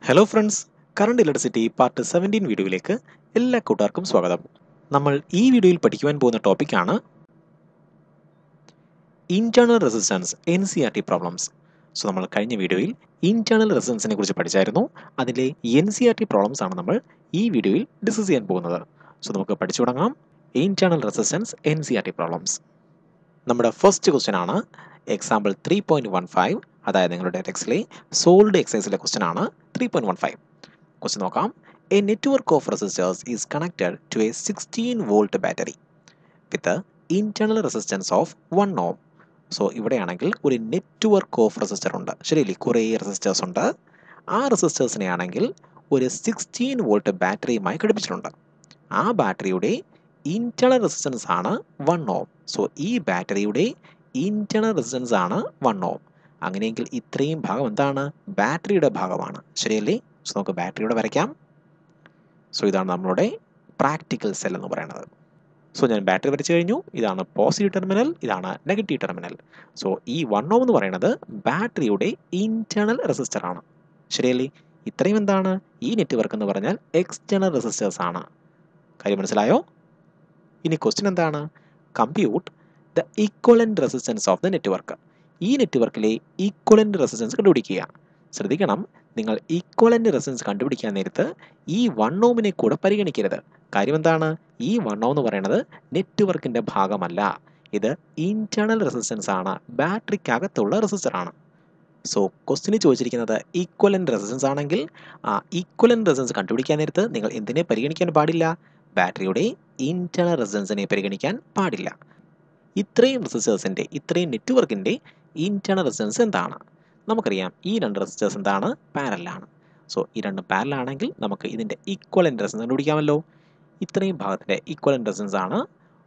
hello friends current electricity part seventeen വീഡിയോയിലേക്ക് എല്ലാ കൂട്ടുകാർക്കും സ്വാഗതം നമ്മൾ ഈ വീഡിയോയിൽ പഠിക്കുവാൻ പോകുന്ന ടോപ്പിക്കാണ് internal resistance N C R T problems so നമ്മൾ കഴിഞ്ഞ വീഡിയോയിൽ ഇന്റേണൽ റെസിസ്റ്റൻസിനെ കുറിച്ച് പഠിച്ചായിരുന്നു അതിലെ N C R T problems ആണ് നമ്മൾ ഈ വീഡിയോയിൽ ഡിസ്കസ് ചെയ്യാൻ പോകുന്നത് സോ നമുക്ക് പഠിച്ചു തുടങ്ങാം internal resistance N C R T problems നമ്മുടെ ഫസ്റ്റ് ക്വസ്റ്റ്യൻ ആണ് example three point one five അതായത് നിങ്ങളുടെ ടെക്സ്റ്റിലെ സോൾഡ് എക്സസൈസിലെ ക്വസ്റ്റ്യൻ ആണ് three point one five question നോക്കാം a network of resistors is connected to a sixteen volt battery with internal resistance of one ohm so ഇവിടെയാണെങ്കിൽ ഒരു network of resistor ഉണ്ട് ശരിയല്ലേ കുറേ റെസിസ്റ്റേഴ്സ് ഉണ്ട് ആ റെസിസ്റ്റേഴ്സിനെ ആണെങ്കിൽ ഒരു സിക്സ്റ്റീൻ വോൾട്ട് ബാറ്ററിയുമായി ഘടിപ്പിച്ചിട്ടുണ്ട് ആ ബാറ്ററിയുടെ ഇന്റേണൽ റെസിസ്റ്റൻസ് ആണ് വൺ ഓം സോ ഈ ബാറ്ററിയുടെ ഇന്റേണൽ റെസിസ്റ്റൻസ് ആണ് വൺ ഓം അങ്ങനെയെങ്കിൽ ഇത്രയും ഭാഗം എന്താണ് ബാറ്ററിയുടെ ഭാഗമാണ് ശരിയല്ലേ സോ നമുക്ക് ബാറ്ററിയുടെ വരയ്ക്കാം സോ ഇതാണ് നമ്മളുടെ പ്രാക്ടിക്കൽ സെൽ എന്ന് പറയുന്നത് സോ ഞാൻ ബാറ്ററി വരച്ചു കഴിഞ്ഞു ഇതാണ് പോസിറ്റീവ് ടെർമിനൽ ഇതാണ് നെഗറ്റീവ് ടെർമിനൽ സോ ഈ വൺ ഓം എന്ന് പറയുന്നത് ബാറ്ററിയുടെ ഇന്റേണൽ റെസിസ്റ്റർ ആണ് ശരിയല്ലേ ഇത്രയും എന്താണ് ഈ നെറ്റ്വർക്ക് എന്ന് പറഞ്ഞാൽ എക്സ്റ്റേണൽ റെസിസ്റ്റേഴ്സ് ആണ് കാര്യം മനസ്സിലായോ ഇനി ക്വസ്റ്റ്യൻ എന്താണ് compute the equivalent resistance of the network ഈ നെറ്റ്വർക്കിലെ ഈക്വലൻ്റ് റെസിസ്റ്റൻസ് കണ്ടുപിടിക്കുക ശ്രദ്ധിക്കണം നിങ്ങൾ ഈക്വലൻ്റ് റെസിസ്റ്റൻസ് കണ്ടുപിടിക്കാൻ നേരത്ത് ഈ വൺ ഓമിനെ കൂടെ പരിഗണിക്കരുത് കാര്യം എന്താണ് ഈ വൺ ഓം എന്ന് പറയുന്നത് നെറ്റ്വർക്കിൻ്റെ ഭാഗമല്ല ഇത് ഇന്റേണൽ റെസിസ്റ്റൻസ് ആണ് ബാറ്ററിക്കകത്തുള്ള റെസിസ്റ്റർ ആണ് സോ ക്വസ്റ്റിന് ചോദിച്ചിരിക്കുന്നത് ഈക്വലൻ്റ് റെസിസ്റ്റൻസ് ആണെങ്കിൽ ആ ഈക്വലൻ്റ് റെസിസ്റ്റൻസ് കണ്ടുപിടിക്കാൻ നേരത്ത് നിങ്ങൾ എന്തിനെ പരിഗണിക്കാൻ പാടില്ല ബാറ്ററിയുടെ ഇന്റേണൽ റെസിസ്റ്റൻസിനെ പരിഗണിക്കാൻ പാടില്ല ഇത്രയും റെസിസ്റ്റേഴ്സിൻ്റെ ഇത്രയും നെറ്റ്വർക്കിൻ്റെ ഇന്റേണൽ റെസിസ്റ്റൻസ് എന്താണ് നമുക്കറിയാം ഈ രണ്ട് റെസിസ്റ്റേഴ്സ് എന്താണ് പാരലാണ് സോ ഈ രണ്ട് പാരലാണെങ്കിൽ നമുക്ക് ഇതിൻ്റെ ഈക്വലൻ്റ് റെസിസ്റ്റൻസ് കണ്ടുപിടിക്കാമല്ലോ ഇത്രയും ഭാഗത്തിൻ്റെ ഈക്വലൻ്റ് റെസിസ്റ്റൻസ് ആണ്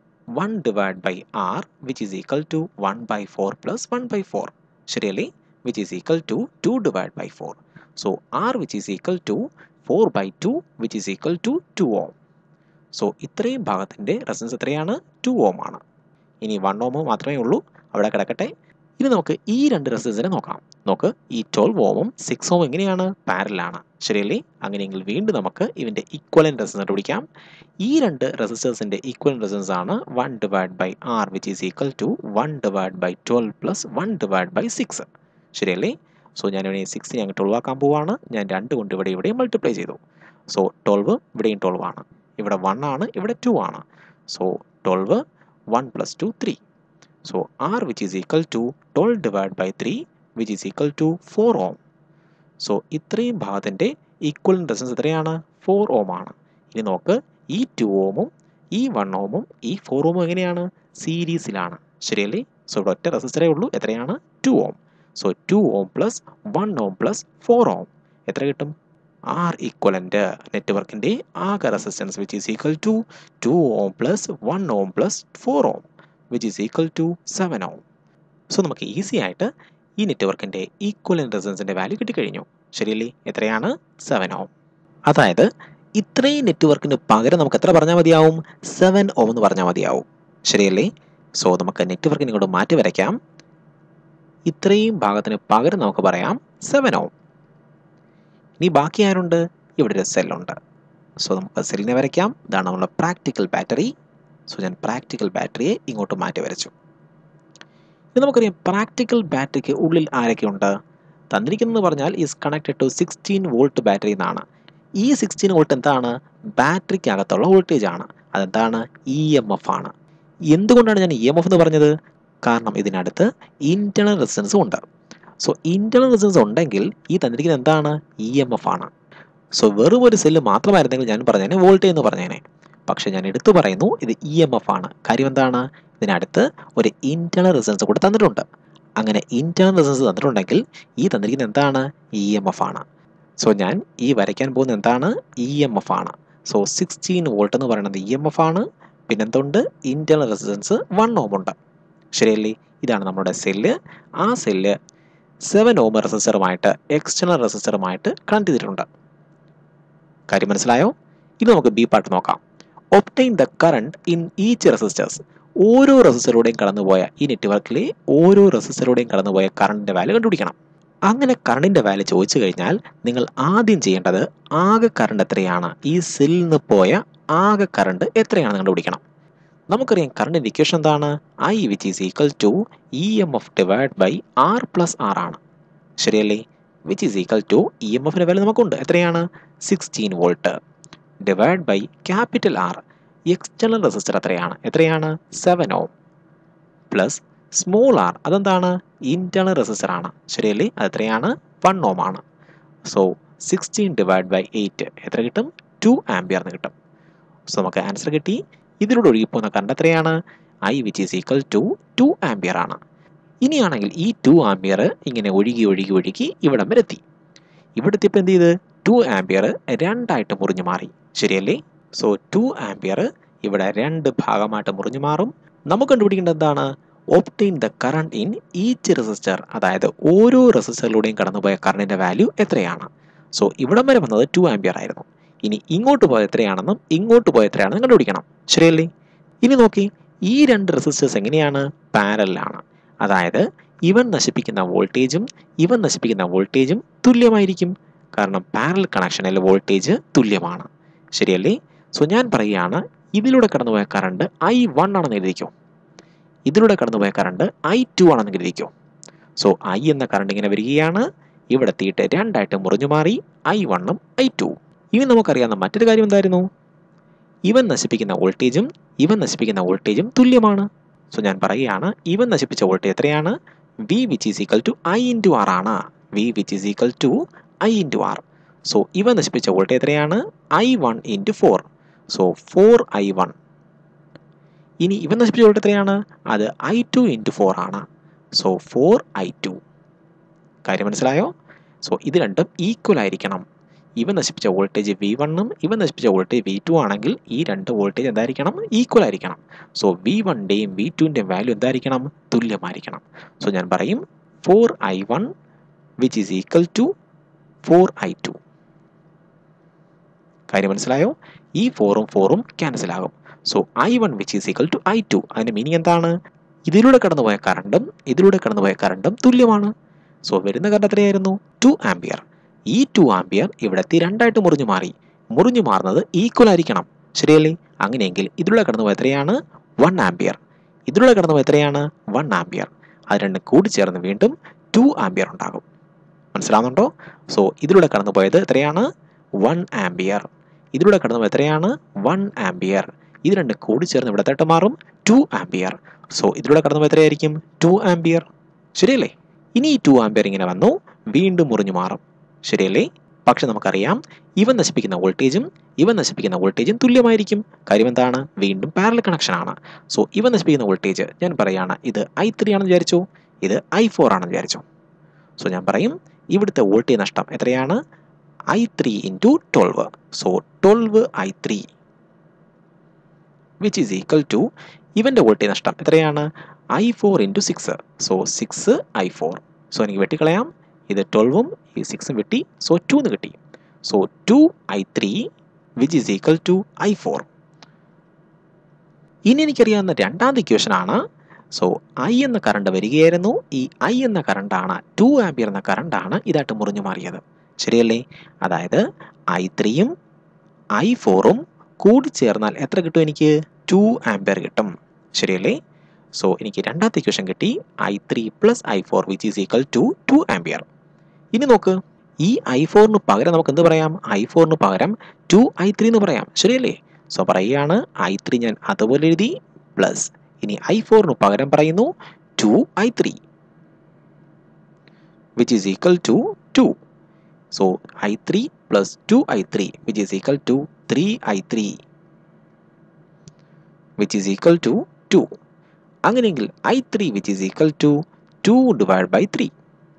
one divide by R which is equal to one by four plus one by four ശരിയല്ലേ which is equal to two divide by four so R which is equal to four by two which is equal to two ohm so ഇത്രയും ഭാഗത്തിൻ്റെ resistance എത്രയാണ് two ഓം ആണ് ഇനി one ഓമോ മാത്രമേ ഉള്ളൂ അവിടെ കിടക്കട്ടെ ഇനി നമുക്ക് ഈ രണ്ട് റെസിസ്റ്റൻസിനെ നോക്കാം നോക്ക് ഈ ട്വൽവ് ഓമും സിക്സ് ഓമും എങ്ങനെയാണ് പാരലാണ് ശരിയല്ലേ അങ്ങനെയെങ്കിൽ വീണ്ടും നമുക്ക് ഇതിൻ്റെ ഈക്വലൻ റെസിസ്റ്റൻസ് കണ്ടുപിടിക്കാം ഈ രണ്ട് റെസിസ്റ്റേഴ്സിൻ്റെ ഈക്വലൻ റെസിസ്റ്റൻസ് ആണ് one divide by R which is equal to one divide by twelve plus one divide by six ശരിയല്ലേ സോ ഞാൻ ഇവിടെ സിക്സിനെ അങ്ങ് ട്വൽവ് ആക്കാൻ പോവാണ് ഞാൻ രണ്ട് കൊണ്ട് ഇവിടെ ഇവിടെ മൾട്ടിപ്ലൈ ചെയ്തു സോ ട്വൽവ് ഇവിടെയും ട്വൽവ് ആണ് ഇവിടെ വൺ ആണ് ഇവിടെ ടു ആണ് so twelve one plus two three so R which is equal to twelve divide by three which is equal to four ohm so ഇത്രയും ഭാഗത്തിൻ്റെ ഈക്വൽ റെസിസ്റ്റൻസ് എത്രയാണ് ഫോർ ഓം ആണ് ഇനി നോക്ക് ഈ ടു ഓമും ഈ വൺ ഓമും ഈ ഫോർ ഓമും എങ്ങനെയാണ് സീരീസിലാണ് ശരിയല്ലേ സോ ഇവിടെ ഒറ്റ റെസിസ്റ്ററേ ഉള്ളൂ എത്രയാണ് two ohm so two ohm plus one ohm plus four ohm എത്ര കിട്ടും ആർ ഈക്വലൻ്റ് നെറ്റ്വർക്കിൻ്റെ ആകെ resistance which is equal to two ohm plus one ohm plus four ohm which is equal to seven ohm so നമുക്ക് easy ആയിട്ട് ഈ നെറ്റ്വർക്കിൻ്റെ ഈക്വലൻ റെസിസ്റ്റൻസിൻ്റെ value കിട്ടിക്കഴിഞ്ഞു ശരിയല്ലേ എത്രയാണ് seven ഓം അതായത് ഇത്രയും നെറ്റ്വർക്കിന് പകരം നമുക്ക് എത്ര പറഞ്ഞാൽ മതിയാവും സെവൻ ഓം എന്ന് പറഞ്ഞാൽ മതിയാവും ശരിയല്ലേ സോ നമുക്ക് നെറ്റ്വർക്കിനെ ഇങ്ങോട്ട് മാറ്റി വരയ്ക്കാം ഇത്രയും ഭാഗത്തിന് പകരം നമുക്ക് പറയാം സെവൻ ഓം ഇനി ബാക്കി ആരുണ്ട് ഇവിടെ ഒരു സെല്ലുണ്ട് സോ നമുക്ക് സെല്ലിനെ വരയ്ക്കാം ഇതാണ് നമ്മുടെ പ്രാക്ടിക്കൽ ബാറ്ററി സോ ഞാൻ പ്രാക്ടിക്കൽ ബാറ്ററിയെ ഇങ്ങോട്ട് മാറ്റി വരച്ചു ഇത് നമുക്കറിയാം പ്രാക്ടിക്കൽ ബാറ്ററിക്ക് ഉള്ളിൽ ആരൊക്കെയുണ്ട് തന്നിരിക്കുന്നത് പറഞ്ഞാൽ is connected to sixteen volt battery എന്നാണ് ഈ സിക്സ്റ്റീൻ വോൾട്ട് എന്താണ് ബാറ്ററിക്കകത്തുള്ള വോൾട്ടേജ് ആണ് അതെന്താണ് ഇ എം എഫ് ആണ് എന്തുകൊണ്ടാണ് ഞാൻ ഇ എം എഫ് എന്ന് പറഞ്ഞത് കാരണം ഇതിനടുത്ത് ഇന്റേണൽ റെസിസ്റ്റൻസും ഉണ്ട് സോ ഇന്റേണൽ റെസിസ്റ്റൻസ് ഉണ്ടെങ്കിൽ ഈ തന്നിരിക്കുന്നത് എന്താണ് ഇ എം എഫ് ആണ് സോ വെറും ഒരു സെല്ല് മാത്രമായിരുന്നെങ്കിൽ ഞാൻ പറഞ്ഞേനെ വോൾട്ടേജ് എന്ന് പറഞ്ഞേനെ പക്ഷേ ഞാൻ എടുത്തു പറയുന്നു ഇത് ഇ എം എഫ് ആണ് കാര്യം എന്താണ് ഇതിനടുത്ത് ഒരു ഇന്റേണൽ റെസിസ്റ്റൻസ് കൂടെ തന്നിട്ടുണ്ട് അങ്ങനെ ഇന്റേണൽ റെസിസ്റ്റൻസ് തന്നിട്ടുണ്ടെങ്കിൽ ഈ തന്നിരിക്കുന്നത് എന്താണ് ഇ എം എഫ് ആണ് സോ ഞാൻ ഈ വരയ്ക്കാൻ പോകുന്നത് എന്താണ് ഇ എം എഫ് ആണ് സോ സിക്സ്റ്റീൻ വോൾട്ട് എന്ന് പറയുന്നത് ഇ എം എഫ് ആണ് പിന്നെന്തുണ്ട് ഇന്റേണൽ റെസിസ്റ്റൻസ് വൺ ഓം ഉണ്ട് ശരിയല്ലേ ഇതാണ് നമ്മുടെ സെല്ല് ആ സെല്ല് സെവൻ ഓം റെസിസ്റ്ററുമായിട്ട് എക്സ്റ്റേണൽ റെസിസ്റ്ററുമായിട്ട് കണക്ട് ചെയ്തിട്ടുണ്ട് കാര്യം മനസ്സിലായോ ഇനി നമുക്ക് ബി പാർട്ട് നോക്കാം obtain the current in each resistors ഓരോ റെസിസ്റ്ററിലൂടെയും കടന്നുപോയ ഈ നെറ്റ്വർക്കിലെ ഓരോ റെസിസ്റ്ററിലൂടെയും കടന്നുപോയ കറണ്ടിൻ്റെ വാല്യൂ കണ്ടുപിടിക്കണം അങ്ങനെ കറണ്ടിൻ്റെ വാല്യൂ ചോദിച്ചു കഴിഞ്ഞാൽ നിങ്ങൾ ആദ്യം ചെയ്യേണ്ടത് ആകെ കറണ്ട് എത്രയാണ് ഈ സെല്ലിൽ നിന്ന് പോയ ആകെ കറണ്ട് എത്രയാണെന്ന് കണ്ടുപിടിക്കണം നമുക്കറിയാം കറണ്ടിൻ്റെ ഇക്വേഷൻ എന്താണ് I which is equal to E M F divide by R plus R ആണ് ശരിയല്ലേ which is equal to E M എഫിൻ്റെ വാല്യൂ നമുക്കുണ്ട് എത്രയാണ് sixteen volt divide by capital R external resistor എത്രയാണ് എത്രയാണ് seven ohm plus small R അതെന്താണ് internal resistor ആണ് ശരിയല്ലേ അത് എത്രയാണ് വൺ ഓം ആണ് so sixteen divide by eight എത്ര കിട്ടും ടു ആംബിയർ എന്ന് കിട്ടും സോ നമുക്ക് ആൻസർ കിട്ടി ഇതിലൂടെ ഒഴുകിപ്പോകുന്ന കറണ്ട് എത്രയാണ് I which is equal to two ampere ആണ് ഇനിയാണെങ്കിൽ ഈ ടു ആംബിയർ ഇങ്ങനെ ഒഴുകി ഒഴുകി ഒഴുകി ഇവിടം വരെ എത്തി ഇവിടെ എത്തിയപ്പോൾ എന്ത് ചെയ്ത് ടു ആംബിയർ രണ്ടായിട്ട് മുറിഞ്ഞു മാറി ശരിയല്ലേ സോ ടു ആംബിയർ ഇവിടെ രണ്ട് ഭാഗമായിട്ട് മുറിഞ്ഞു മാറും നമുക്ക് കണ്ടുപിടിക്കേണ്ടത് എന്താണ് obtain the current in each resistor അതായത് ഓരോ റെസിസ്റ്ററിലൂടെയും കടന്നുപോയ കറണ്ടിന്റെ വാല്യൂ എത്രയാണ് സോ ഇവിടം വരെ വന്നത് ടു ആംബിയർ ആയിരുന്നു ഇനി ഇങ്ങോട്ട് പോയ എത്രയാണെന്നും ഇങ്ങോട്ട് പോയ എത്രയാണെന്നും കണ്ടുപിടിക്കണം ശരിയല്ലേ ഇനി നോക്കി ഈ രണ്ട് റെസിസ്റ്റേഴ്സ് എങ്ങനെയാണ് പാരലാണ് അതായത് ഇവൻ നശിപ്പിക്കുന്ന വോൾട്ടേജും ഇവൻ നശിപ്പിക്കുന്ന വോൾട്ടേജും തുല്യമായിരിക്കും കാരണം പാരൽ കണക്ഷനിൽ വോൾട്ടേജ് തുല്യമാണ് ശരിയല്ലേ സോ ഞാൻ പറയുകയാണ് ഇതിലൂടെ കടന്നുപോയ കറണ്ട് ഐ വൺ ആണെന്ന് എഴുതിക്കോ ഇതിലൂടെ കടന്നുപോയ കറണ്ട് ഐ ടു ആണെന്ന് എഴുതിക്കോ സോ ഐ എന്ന കറണ്ട് ഇങ്ങനെ വരികയാണ് ഇവിടെ എത്തിയിട്ട് രണ്ടായിട്ട് മുറിഞ്ഞു മാറി ഐ വണ്ണും ഐ ടു ഇനി നമുക്കറിയാവുന്ന മറ്റൊരു കാര്യം എന്തായിരുന്നു ഇവൻ നശിപ്പിക്കുന്ന വോൾട്ടേജും ഇവൻ നശിപ്പിക്കുന്ന വോൾട്ടേജും തുല്യമാണ് സോ ഞാൻ പറയുകയാണ് ഇവൻ നശിപ്പിച്ച വോൾട്ടേജ് എത്രയാണ് V which is equal to I into R ആണ് V which is equal to I into R so ഇവ നശിപ്പിച്ച വോൾട്ടേജ് എത്രയാണ് I one into four so four I one ഇനി ഇവ നശിപ്പിച്ച വോൾട്ടേജ് എത്രയാണ് അത് ഐ ടു ഇൻറ്റു ഫോർ ആണ് സോ ഫോർ ഐ ടു കാര്യം മനസ്സിലായോ സോ ഇത് രണ്ടും ഈക്വൽ ആയിരിക്കണം ഇവ നശിപ്പിച്ച വോൾട്ടേജ് വി വണ്ണും ഇവ നശിപ്പിച്ച വോൾട്ടേജ് വി ടു ആണെങ്കിൽ ഈ രണ്ട് വോൾട്ടേജ് എന്തായിരിക്കണം ഈക്വൽ ആയിരിക്കണം സോ വി വണ്ണിൻ്റെയും വി ടുവിൻ്റെയും വാല്യൂ എന്തായിരിക്കണം തുല്യമായിരിക്കണം സോ ഞാൻ പറയും four I one which is equal to four I two കാര്യം മനസ്സിലായോ ഈ ഫോറും ഫോറും ക്യാൻസൽ ആകും so I one which is equal to I two അതിൻ്റെ മീനിങ് എന്താണ് ഇതിലൂടെ കടന്നുപോയ കറണ്ടും ഇതിലൂടെ കടന്നുപോയ കറണ്ടും തുല്യമാണ് സോ വരുന്ന കറണ്ട് എത്രയായിരുന്നു ടു ആംബിയർ ഈ ടു ആംബിയർ ഇവിടെത്തി രണ്ടായിട്ട് മുറിഞ്ഞു മാറി മുറിഞ്ഞു മാറുന്നത് ഈക്വൽ ആയിരിക്കണം ശരിയല്ലേ അങ്ങനെയെങ്കിൽ ഇതിലൂടെ കടന്നുപോയ എത്രയാണ് വൺ ആംബിയർ ഇതിലൂടെ കടന്നുപോയ എത്രയാണ് വൺ ആംബിയർ അത് രണ്ടും കൂടി ചേർന്ന് വീണ്ടും ടു ആംബിയർ ഉണ്ടാകും മനസ്സിലാവുന്നുണ്ടോ സോ ഇതിലൂടെ കടന്നുപോയത് എത്രയാണ് വൺ ആംബിയർ ഇതിലൂടെ കടന്നുപോയത് എത്രയാണ് വൺ ആംബിയർ ഇത് രണ്ടും കൂടി ചേർന്ന് ഇവിടെ തട്ട് മാറും ടു ആംബിയർ സോ ഇതിലൂടെ കടന്നുപോയത് എത്രയായിരിക്കും ടു ആംബിയർ ശരിയല്ലേ ഇനി ഈ ടു ആംബിയർ ഇങ്ങനെ വന്നു വീണ്ടും മുറിഞ്ഞു മാറും ശരിയല്ലേ പക്ഷെ നമുക്കറിയാം ഇവൻ നശിപ്പിക്കുന്ന വോൾട്ടേജും ഇവൻ നശിപ്പിക്കുന്ന വോൾട്ടേജും തുല്യമായിരിക്കും കാര്യം എന്താണ് വീണ്ടും പാരൽ കണക്ഷൻ ആണ് സോ ഇവൻ നശിപ്പിക്കുന്ന വോൾട്ടേജ് ഞാൻ പറയാണ് ഇത് ഐ ത്രീ ആണെന്ന് വിചാരിച്ചു ഇത് ഐ ഫോർ ആണെന്ന് വിചാരിച്ചു സോ ഞാൻ പറയും ഇവിടുത്തെ വോൾട്ടേജ് നഷ്ടം എത്രയാണ് I three into twelve so twelve I three which is equal to ഇവൻ്റെ വോൾട്ടേജ് നഷ്ടം എത്രയാണ് I four into six so six I four so എനിക്ക് വെട്ടിക്കളയാം ഇത് ട്വൽവും ഈ സിക്സും വെട്ടി സോ ടു എന്ന് കിട്ടി so two I three which is equal to I four ഇനി എനിക്കറിയാവുന്ന രണ്ടാമത്തെ ഇക്വേഷൻ ആണ് സോ ഐ എന്ന കറണ്ട് വരികയായിരുന്നു ഈ ഐ എന്ന കറണ്ടാണ് ടു ആംബിയർ എന്ന കറണ്ടാണ് ഇതായിട്ട് മുറിഞ്ഞു മാറിയത് ശരിയല്ലേ അതായത് ഐ ത്രീയും ഐ ഫോറും കൂടി ചേർന്നാൽ എത്ര കിട്ടും എനിക്ക് ടു ആംബിയർ കിട്ടും ശരിയല്ലേ സോ എനിക്ക് രണ്ടാമത്തെ ഇക്വേഷൻ കിട്ടി I three plus I four which is equal to two ampere ഇനി നോക്ക് ഈ ഐ ഫോറിന് പകരം നമുക്ക് എന്ത് പറയാം ഐ ഫോറിന് പകരം ടു ഐ ത്രീ എന്ന് പറയാം ശരിയല്ലേ സോ പറയുകയാണ് ഐ ത്രീ ഞാൻ അതുപോലെ എഴുതി പ്ലസ് ഇനി ഐ ഫോറിന് പകരം പറയുന്നു two I three which is equal to two so I three plus two I three which is equal to three I three which is equal to two അങ്ങനെയെങ്കിൽ I three which is equal to two divide by three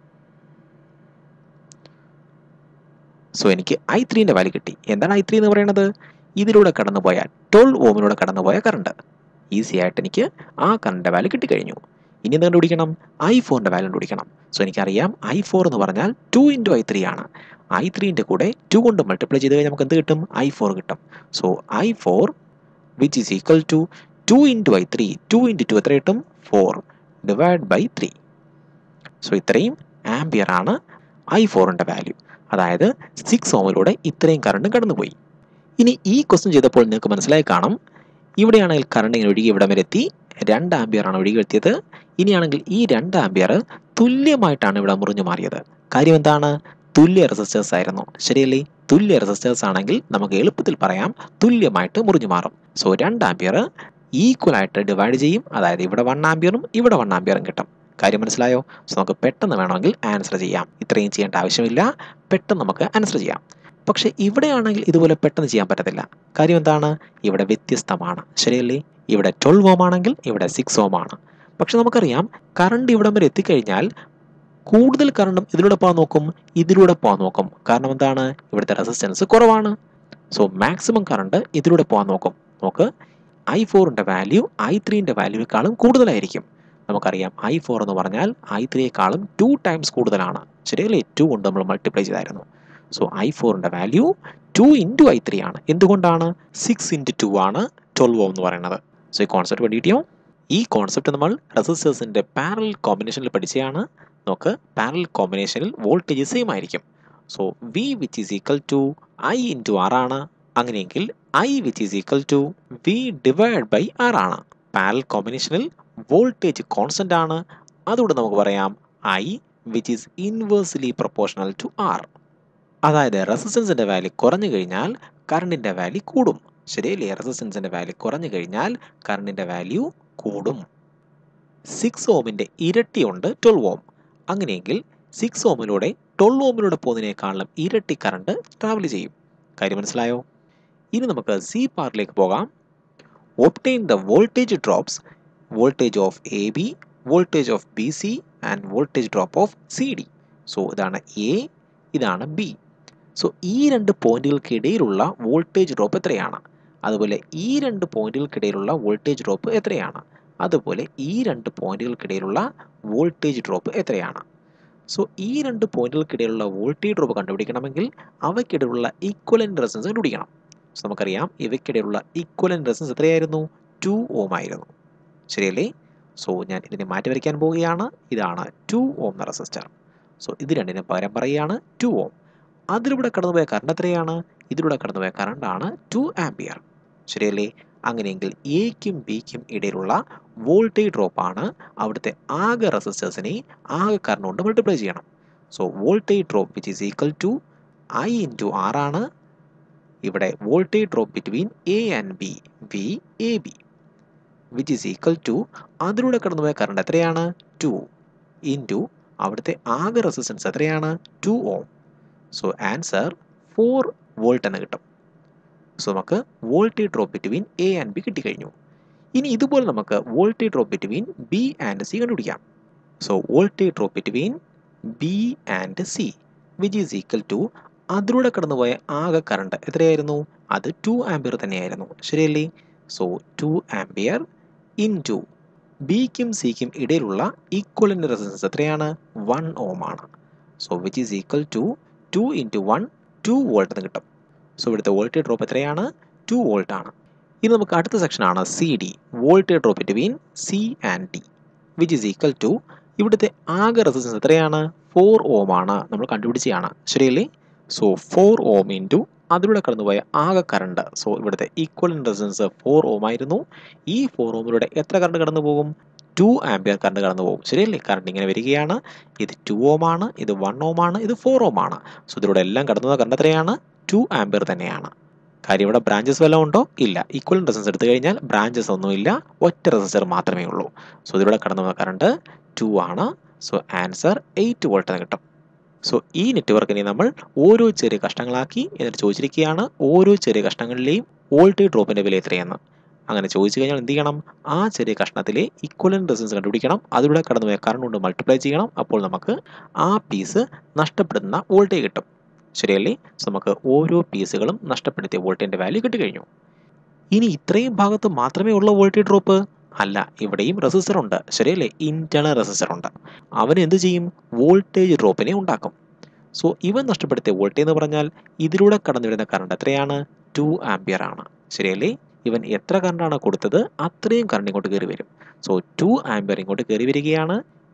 so എനിക്ക് I ത്രീൻ്റെ value കിട്ടി എന്താണ് I three എന്ന് പറയുന്നത് ഇതിലൂടെ കടന്നുപോയ twelve ഓമിലൂടെ കടന്നുപോയ കറണ്ട് ഈസി ആയിട്ട് എനിക്ക് ആ കറണ്ടിൻ്റെ വാല്യൂ കിട്ടിക്കഴിഞ്ഞു ഇനി എന്ത് കണ്ടുപിടിക്കണം ഐ ഫോറിൻ്റെ വാല്യൂ കണ്ടുപിടിക്കണം സോ എനിക്കറിയാം ഐ ഫോർ എന്ന് പറഞ്ഞാൽ ടു ഇൻറ്റു ഐ ത്രീ ആണ് ഐ ത്രീൻ്റെ കൂടെ ടു കൊണ്ട് മൾട്ടിപ്ലൈ ചെയ്ത് കഴിഞ്ഞാൽ നമുക്ക് എന്ത് കിട്ടും ഐ ഫോർ കിട്ടും so I four which is equal to two into I three two into two എത്ര കിട്ടും four divide by three so ഇത്രയും ആംബിയർ ആണ് ഐ ഫോറിൻ്റെ വാല്യൂ അതായത് സിക്സ് ഓമിലൂടെ ഇത്രയും കറണ്ട് കടന്നുപോയി ഇനി ഈ ക്വസ്റ്റ്യൻ ചെയ്തപ്പോൾ നിങ്ങൾക്ക് മനസ്സിലായി കാണും ഇവിടെയാണെങ്കിൽ കറണ്ട് ഇങ്ങനെ ഒഴുകി ഇവിടം വരെ എത്തി രണ്ട് ആംബിയർ ആണ് ഒഴുകി എത്തിയത് ഇനിയാണെങ്കിൽ ഈ രണ്ട് ആംബിയർ തുല്യമായിട്ടാണ് ഇവിടെ മുറിഞ്ഞു മാറിയത് കാര്യം എന്താണ് തുല്യ റെസിസ്റ്റേഴ്സ് ആയിരുന്നു ശരിയല്ലേ തുല്യ റെസിസ്റ്റേഴ്സ് ആണെങ്കിൽ നമുക്ക് എളുപ്പത്തിൽ പറയാം തുല്യമായിട്ട് മുറിഞ്ഞു മാറും സോ രണ്ട് ആംബിയർ ഈക്വൽ ആയിട്ട് ഡിവൈഡ് ചെയ്യും അതായത് ഇവിടെ വൺ ആംബിയറും ഇവിടെ വൺ ആംബിയറും കിട്ടും കാര്യം മനസ്സിലായോ സോ നമുക്ക് പെട്ടെന്ന് വേണമെങ്കിൽ ആൻസർ ചെയ്യാം ഇത്രയും ചെയ്യേണ്ട ആവശ്യമില്ല പെട്ടെന്ന് നമുക്ക് ആൻസർ ചെയ്യാം പക്ഷേ ഇവിടെയാണെങ്കിൽ ഇതുപോലെ പെട്ടെന്ന് ചെയ്യാൻ പറ്റത്തില്ല കാര്യം എന്താണ് ഇവിടെ വ്യത്യസ്തമാണ് ശരിയല്ലേ ഇവിടെ ട്വൽവ് ഓം ആണെങ്കിൽ ഇവിടെ സിക്സ് ഓം ആണ് പക്ഷെ നമുക്കറിയാം കറണ്ട് ഇവിടം വരെ എത്തിക്കഴിഞ്ഞാൽ കൂടുതൽ കറണ്ടും ഇതിലൂടെ പോകാൻ നോക്കും ഇതിലൂടെ പോകാൻ നോക്കും കാരണം എന്താണ് ഇവിടുത്തെ റെസിസ്റ്റൻസ് കുറവാണ് സോ മാക്സിമം കറണ്ട് ഇതിലൂടെ പോകാൻ നോക്കും നമുക്ക് ഐ ഫോറിൻ്റെ വാല്യൂ ഐ ത്രീൻ്റെ വാല്യൂവിനേക്കാളും കൂടുതലായിരിക്കും നമുക്കറിയാം ഐ ഫോർ എന്ന് പറഞ്ഞാൽ ഐ ത്രീയേക്കാളും ടു ടൈംസ് കൂടുതലാണ് ശരിയല്ലേ ടു കൊണ്ട് നമ്മൾ മൾട്ടിപ്ലൈ ചെയ്തായിരുന്നു സോ ഐ ഫോറിൻ്റെ value two into I three ആണ് എന്തുകൊണ്ടാണ് സിക്സ് ഇൻറ്റു ടു ആണ് ട്വൽവ് എന്ന് പറയുന്നത് സോ ഈ കോൺസെപ്റ്റ് പഠിക്കോ ഈ കോൺസെപ്റ്റ് നമ്മൾ റെസിസ്റ്റേഴ്സിൻ്റെ പാരൽ കോമ്പിനേഷനിൽ പഠിച്ചതാണ് നമുക്ക് പാരൽ കോമ്പിനേഷനിൽ വോൾട്ടേജ് സെയിം ആയിരിക്കും so V which is equal to I into R ആണ് അങ്ങനെയെങ്കിൽ I which is equal to V divide by R ആണ് പാരൽ കോമ്പിനേഷനിൽ വോൾട്ടേജ് കോൺസ്റ്റന്റ് ആണ് അതുകൊണ്ട് നമുക്ക് പറയാം I which is inversely proportional to R അതായത് റെസിസ്റ്റൻസിൻ്റെ വാല്യൂ കുറഞ്ഞു കഴിഞ്ഞാൽ കറണ്ടിൻ്റെ വാല്യൂ കൂടും ശരിയല്ലേ റെസിസ്റ്റൻസിൻ്റെ വാല്യൂ കുറഞ്ഞു കഴിഞ്ഞാൽ കറണ്ടിൻ്റെ വാല്യൂ കൂടും സിക്സ് ഓമിൻ്റെ ഇരട്ടിയുണ്ട് ട്വൽവ് ഓം അങ്ങനെയെങ്കിൽ സിക്സ് ഓമിലൂടെ ട്വൽവ് ഓമിലൂടെ പോകുന്നതിനേക്കാളും ഇരട്ടി കറണ്ട് ട്രാവൽ ചെയ്യും കാര്യം മനസ്സിലായോ ഇനി നമുക്ക് സി പാർട്ടിലേക്ക് പോകാം obtain the voltage drops voltage of A B voltage of B C and voltage drop of C D so ഇതാണ് എ ഇതാണ് ബി സോ ഈ രണ്ട് പോയിന്റുകൾക്കിടയിലുള്ള വോൾട്ടേജ് ഡ്രോപ്പ് എത്രയാണ് അതുപോലെ ഈ രണ്ട് പോയിന്റുകൾക്കിടയിലുള്ള വോൾട്ടേജ് ഡ്രോപ്പ് എത്രയാണ് അതുപോലെ ഈ രണ്ട് പോയിന്റുകൾക്കിടയിലുള്ള വോൾട്ടേജ് ഡ്രോപ്പ് എത്രയാണ് സോ ഈ രണ്ട് പോയിന്റുകൾക്കിടയിലുള്ള വോൾട്ടേജ് ഡ്രോപ്പ് കണ്ടുപിടിക്കണമെങ്കിൽ അവയ്ക്കിടയിലുള്ള ഈക്വലൻ്റ് റെസൻസ് കണ്ടുപിടിക്കണം സോ നമുക്കറിയാം ഇവയ്ക്കിടയിലുള്ള ഈക്വലൻ്റ് റെസൻസ് എത്രയായിരുന്നു ടു ഓം ആയിരുന്നു ശരിയല്ലേ സോ ഞാൻ ഇതിനെ മാറ്റി വരയ്ക്കാൻ പോവുകയാണ് ഇതാണ് ടു ഓം എന്ന റെസിസ്റ്റർ സോ ഇത് രണ്ടിനും പകരം പറയുകയാണ് ടു ഓം അതിലൂടെ കടന്നുപോയ കറണ്ട് എത്രയാണ് ഇതിലൂടെ കടന്നുപോയ കറണ്ടാണ് ടു ആംബിയർ ശരിയല്ലേ അങ്ങനെയെങ്കിൽ എക്കും ബിക്കും ഇടയിലുള്ള വോൾട്ടേജ് ഡ്രോപ്പ് ആണ് അവിടുത്തെ ആകെ റെസിസ്റ്റേഴ്സിനെ ആകെ കറണ്ട് കൊണ്ട് മൾട്ടിപ്ലൈ ചെയ്യണം so voltage drop which is equal to I into R ആണ് ഇവിടെ voltage drop between A and B V A B which is equal to അതിലൂടെ കടന്നുപോയ കറണ്ട് എത്രയാണ് ടു ഇൻറ്റു അവിടുത്തെ ആകെ റെസിസ്റ്റൻസ് എത്രയാണ് two ohm so answer four volt എന്ന് കിട്ടും സോ നമുക്ക് voltage drop between A and B കിട്ടിക്കഴിഞ്ഞു ഇനി ഇതുപോലെ നമുക്ക് voltage drop between B and C കണ്ടുപിടിക്കാം so voltage drop between B and C which is equal to അതിലൂടെ കടന്നുപോയ ആകെ കറണ്ട് എത്രയായിരുന്നു അത് ടു ആംബിയർ തന്നെയായിരുന്നു ശരിയല്ലേ so two ampere into ബിക്കും സിക്കും ഇടയിലുള്ള ഈക്വലൻ്റ് റെസിസ്റ്റൻസ് എത്രയാണ് വൺ ഓം ആണ് so which is equal to two into one two volt എന്ന് കിട്ടും സോ ഇവിടുത്തെ വോൾട്ടേജ് ഡ്രോപ്പ് എത്രയാണ് ടു വോൾട്ട് ആണ് ഇനി നമുക്ക് അടുത്ത സെക്ഷനാണ് C D voltage drop between C and D which is equal to ഇവിടുത്തെ ആകെ റെസിസ്റ്റൻസ് എത്രയാണ് ഫോർ ഓം ആണ് നമ്മൾ കണ്ടുപിടിച്ചതാണ് ശരിയല്ലേ സോ ഫോർ ഓം ഇൻറ്റു അതിലൂടെ കടന്നുപോയ ആകെ കറണ്ട് സോ ഇവിടുത്തെ ഈക്വൽ റെസിസ്റ്റൻസ് ഫോർ ഓം ആയിരുന്നു ഈ ഫോർ ഓമിലൂടെ എത്ര കറണ്ട് കടന്നു പോകും ടു ആംബിയർ കറണ്ട് കടന്നു പോകും ശരിയല്ലേ കറണ്ട് ഇങ്ങനെ വരികയാണ് ഇത് ടു ഓം ആണ് ഇത് വൺ ഓം ആണ് ഇത് ഫോർ ഓം ആണ് സോ ഇതിലൂടെ എല്ലാം കടന്നു കറണ്ട് എത്രയാണ് ടു ആംബിയർ തന്നെയാണ് കാര്യം ഇവിടെ ബ്രാഞ്ചസ് വല്ലതും ഉണ്ടോ ഇല്ല ഈക്വൽ റെസിസ്റ്റൻസ് എടുത്തു കഴിഞ്ഞാൽ ബ്രാഞ്ചസ് ഒന്നുമില്ല ഒറ്റ റെസിസ്റ്റർ മാത്രമേ ഉള്ളൂ സോ ഇതിലൂടെ കടന്നു പോകുന്ന കറണ്ട് ടു ആണ് സോ ആൻസർ എയ്റ്റ് വോൾട്ട് എന്ന് കിട്ടും സോ ഈ നെറ്റ്വർക്കിനെ നമ്മൾ ഓരോ ചെറിയ കഷ്ണങ്ങളാക്കി എന്നിട്ട് ചോദിച്ചിരിക്കുകയാണ് ഓരോ ചെറിയ കഷ്ണങ്ങളിലെയും വോൾട്ടേജ് ഡ്രോപ്പിൻ്റെ വില എത്രയെന്ന് അങ്ങനെ ചോദിച്ചു കഴിഞ്ഞാൽ എന്ത് ചെയ്യണം ആ ചെറിയ കഷ്ണത്തിലെ ഇക്വലൻ റെസിസ്റ്റൻസ് കണ്ടുപിടിക്കണം അതിലൂടെ കടന്നുപോയ കറണ്ട് കൊണ്ട് മൾട്ടിപ്ലൈ ചെയ്യണം അപ്പോൾ നമുക്ക് ആ പീസ് നഷ്ടപ്പെടുന്ന വോൾട്ടേജ് കിട്ടും ശരിയല്ലേ സോ നമുക്ക് ഓരോ പീസുകളും നഷ്ടപ്പെടുത്തിയ വോൾട്ടേജിൻ്റെ വാല്യൂ കിട്ടിക്കഴിഞ്ഞു ഇനി ഇത്രയും ഭാഗത്ത് മാത്രമേ ഉള്ള വോൾട്ടേജ് ഡ്രോപ്പ് അല്ല ഇവിടെയും റെസിസ്റ്റർ ഉണ്ട് ശരിയല്ലേ ഇന്റേണൽ റെസിസ്റ്റർ ഉണ്ട് അവൻ എന്ത് ചെയ്യും വോൾട്ടേജ് ഡ്രോപ്പിനെ ഉണ്ടാക്കും സോ ഇവൻ നഷ്ടപ്പെടുത്തിയ വോൾട്ടേജ് എന്ന് പറഞ്ഞാൽ ഇതിലൂടെ കടന്നു വരുന്ന കറണ്ട് എത്രയാണ് ടു ആംബിയർ ആണ് ശരിയല്ലേ ഇവൻ എത്ര കറണ്ടാണ് കൊടുത്തത് അത്രയും കറണ്ട് ഇങ്ങോട്ട് കയറി വരും സോ ടു ആംബിയർ ഇങ്ങോട്ട് കയറി വരികയാണ്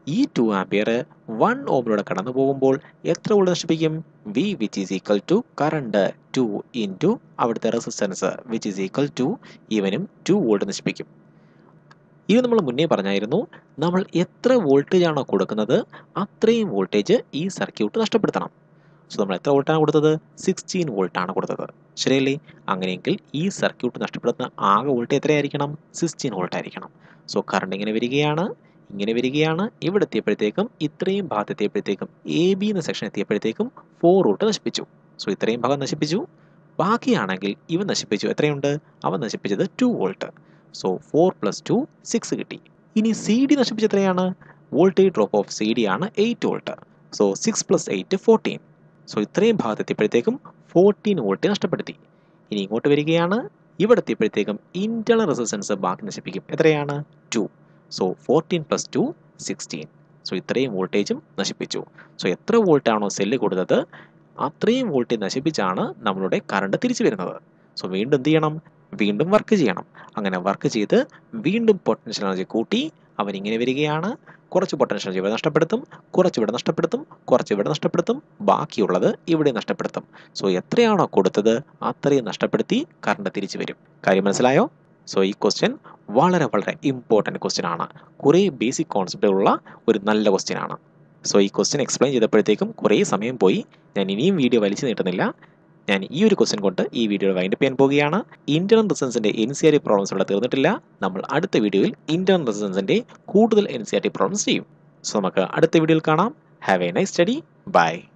ഈ ടു ആംപിയർ വൺ ഓമിലൂടെ കടന്നു പോകുമ്പോൾ എത്ര വോൾട്ട് നശിപ്പിക്കും V which is equal to current two into അവിടുത്തെ resistance which is equal to ഇവനും ടു വോൾട്ട് നശിപ്പിക്കും ഇത് നമ്മൾ മുന്നേ പറഞ്ഞായിരുന്നു നമ്മൾ എത്ര വോൾട്ടേജ് ആണോ കൊടുക്കുന്നത് അത്രയും വോൾട്ടേജ് ഈ സർക്യൂട്ട് നഷ്ടപ്പെടുത്തണം സോ നമ്മൾ എത്ര വോൾട്ടാണ് കൊടുത്തത് സിക്സ്റ്റീൻ വോൾട്ടാണ് കൊടുത്തത് ശരിയല്ലേ അങ്ങനെയെങ്കിൽ ഈ സർക്യൂട്ട് നഷ്ടപ്പെടുന്ന ആകെ വോൾട്ടേജ് എത്രയായിരിക്കണം സിക്സ്റ്റീൻ വോൾട്ട് ആയിരിക്കണം സോ കറണ്ട് ഇങ്ങനെ വരികയാണ് ഇങ്ങനെ വരികയാണ് ഇവിടെ എത്തിയപ്പോഴത്തേക്കും ഇത്രയും ഭാഗത്ത് എത്തിയപ്പോഴത്തേക്കും എ ബി എന്ന സെക്ഷൻ എത്തിയപ്പോഴത്തേക്കും ഫോർ വോൾട്ട് നശിപ്പിച്ചു സോ ഇത്രയും ഭാഗം നശിപ്പിച്ചു ബാക്കിയാണെങ്കിൽ ഇവ നശിപ്പിച്ചു എത്രയുണ്ട് അവ നശിപ്പിച്ചത് two volt so four plus two six കിട്ടി ഇനി സി ഡി നശിപ്പിച്ച എത്രയാണ് voltage drop of C D ആണ് eight volt so six plus eight fourteen so ഇത്രയും ഭാഗത്ത് എത്തിയപ്പോഴത്തേക്കും ഫോർട്ടീൻ വോൾട്ട് നഷ്ടപ്പെടുത്തി ഇനി ഇങ്ങോട്ട് വരികയാണ് ഇവിടെ എത്തിയപ്പോഴത്തേക്കും ഇന്റേണൽ റെസിസ്റ്റൻസ് ബാക്കി നശിപ്പിക്കും എത്രയാണ് two so fourteen plus two sixteen so ഇത്രയും വോൾട്ടേജും നശിപ്പിച്ചു സോ എത്ര വോൾട്ടാണോ സെല്ല് കൊടുത്തത് അത്രയും വോൾട്ടേജ് നശിപ്പിച്ചാണ് നമ്മളുടെ കറണ്ട് തിരിച്ചു വരുന്നത് സോ വീണ്ടും എന്ത് ചെയ്യണം വീണ്ടും വർക്ക് ചെയ്യണം അങ്ങനെ വർക്ക് ചെയ്ത് വീണ്ടും പൊട്ടൻഷ്യൽ എനർജി കൂട്ടി അവൻ ഇങ്ങനെ വരികയാണ് കുറച്ച് പൊട്ടൻഷ്യൽ എനർജി ഇവിടെ നഷ്ടപ്പെടുത്തും കുറച്ച് ഇവിടെ നഷ്ടപ്പെടുത്തും കുറച്ച് ഇവിടെ നഷ്ടപ്പെടുത്തും ബാക്കിയുള്ളത് ഇവിടെ നഷ്ടപ്പെടുത്തും സോ എത്രയാണോ കൊടുത്തത് അത്രയും നഷ്ടപ്പെടുത്തി കറണ്ട് തിരിച്ചു വരും കാര്യം മനസ്സിലായോ സോ ഈ ക്വസ്റ്റ്യൻ വളരെ വളരെ ഇമ്പോർട്ടൻറ്റ് ക്വസ്റ്റ്യൻ ആണ് കുറേ ബേസിക് കോൺസെപ്റ്റുള്ള ഒരു നല്ല ക്വസ്റ്റ്യൻ ആണ് സോ ഈ ക്വസ്റ്റ്യൻ എക്സ്പ്ലെയിൻ ചെയ്തപ്പോഴത്തേക്കും കുറേ സമയം പോയി ഞാൻ ഇനിയും വീഡിയോ വലിച്ചു നീട്ടുന്നില്ല ഞാൻ ഈ ഒരു ക്വസ്റ്റ്യൻ കൊണ്ട് ഈ വീഡിയോ വൈൻഡപ്പ് ചെയ്യാൻ പോവുകയാണ് ഇന്റേണൽ റെസിസ്റ്റൻസിന്റെ N C R T problems ഇവിടെ തീർന്നിട്ടില്ല നമ്മൾ അടുത്ത വീഡിയോയിൽ ഇന്റേണൽ റെസിസ്റ്റൻസിന്റെ കൂടുതൽ N C R T problems ചെയ്യും സോ നമുക്ക് അടുത്ത വീഡിയോയിൽ കാണാം have a nice study by